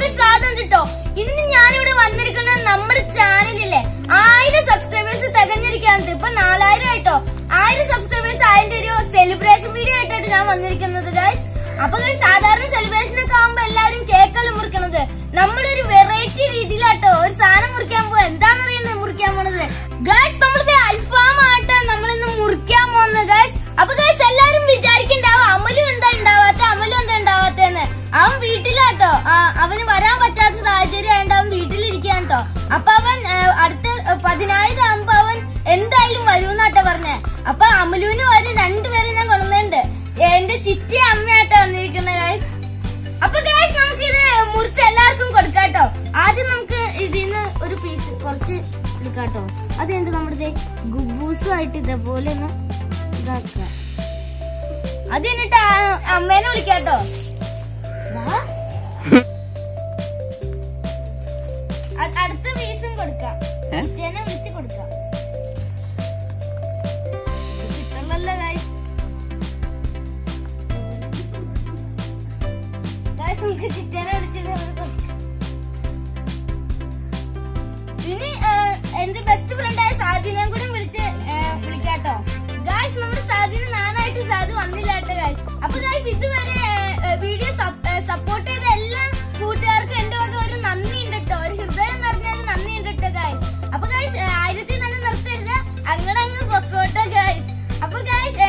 Guys സ്വാഗതം കേട്ടോ ഇന്ന് ഞാനിവിടെ വന്നിരിക്കുന്നത് നമ്മുടെ ചാനലിലെ ആയിരം സബ്സ്ക്രൈബേഴ്സ് തികഞ്ഞിരിക്കുകയാണ് ഇപ്പൊ നാലായിരം ആയിട്ടോ ആയിരം സബ്സ്ക്രൈബേഴ്സ് അതിന്റെ ഒരു സെലിബ്രേഷൻ വീഡിയോ ആയിട്ടാണ് ഞാൻ വന്നിരിക്കുന്നത് ഗൈസ് അപ്പൊ guys, സാധാരണ സെലിബ്രേഷൻ ഒക്കെ ആകുമ്പോ എല്ലാരും കേക്കല്ല മുറിക്കണത് നമ്മളൊരു വെറൈറ്റി രീതിയിലാട്ടോ ഒരു സാധനം മുറിക്കാൻ പോവാ എന്താണെന്നറിയുന്നത് മുറിക്കാൻ പോണത് ഗൈസ് നമ്മളിത് അൽഫാം ആയിട്ടാണ് നമ്മളിന്ന് മുറിക്കാൻ പോകുന്നത് ഗൈസ് അപ്പൊ ഗൈസ് എല്ലാരും വിചാരിക്കണ്ടാവും അമലും എന്താ ഉണ്ടാവാത്ത അമലും എന്താ ഉണ്ടാവാത്തെന്ന് അവൻ വീട്ടിലാട്ടോ ആ, അവന് വരാൻ പറ്റാത്ത സാഹചര്യം ആയതുകൊണ്ട് അവൻ വീട്ടിലിരിക്കാൻ കേട്ടോ അപ്പൊ അവൻ ആ, അടുത്ത ആ, പതിനായിരം ആകുമ്പോ അവൻ എന്തായാലും വരുമെന്നാട്ടോ പറഞ്ഞേ അപ്പൊ അമലുവിന് വരെ രണ്ടുപേരെ ഞാൻ കൊണ്ടുവന്നുണ്ട് എന്റെ ചിറ്റി അമ്മയാട്ടോ വന്നിരിക്കുന്നത് ഗൈസ് അപ്പൊ ഗൈസ് നമുക്ക് ഇത് മുറിച്ച് എല്ലാവർക്കും കൊടുക്കാട്ടോ ആദ്യം നമുക്ക് ഇതിന്ന് ഒരു പീസ് കുറച്ച് എടുക്കാട്ടോ അത് എന്ത് നമ്മുടെ ഗുബൂസുമായിട്ട് ഇതേപോലെ ഒന്ന് ഇതാക്കുക അത് എന്നിട്ട് ആ- അമ്മേനെ വിളിക്കാട്ടോ വാ. അ- അടുത്ത പീസും കൊടുക്കാം ഏ? ചിറ്റേനെ വിളിച്ച് കൊടുക്കാം ഇത് കിട്ടണല്ലോ ഗൈസ് ഗൈസ് നമുക്ക് ചിറ്റേനെ വിളിച്ച് ഇത് കൊടുക്കാം ഇനി ആ, എന്റെ ബെസ്റ്റ് ഫ്രണ്ടായ സാദിനെ കൂടി വിളിച്ച് ആ, വിളിക്കാട്ടോ ഗായ്സ് നമ്മുടെ സാദിന് നാനായിട്ട് സാദ് വന്നില്ല കേട്ടോ ഗായ്സ് അപ്പൊ ഗായ്സ് ഇതുവരെ വീഡിയോ സപ്പോർട്ട് ചെയ്ത എല്ലാ കൂട്ടുകാർക്കും എന്റെ വക ഒരു നന്ദി ഉണ്ട് കേട്ടോ ഒരു ഹൃദയം നിറഞ്ഞാൽ നന്ദി ഉണ്ട് കേട്ടോ ഗായ്സ് അപ്പൊ ഗായ്സ് ആയിരത്തി തന്നെ നിർത്തരുത് അങ്ങനെ അങ്ങ് പൊക്കോട്ടോ ഗായ്സ് അപ്പൊ ഗായ്സ്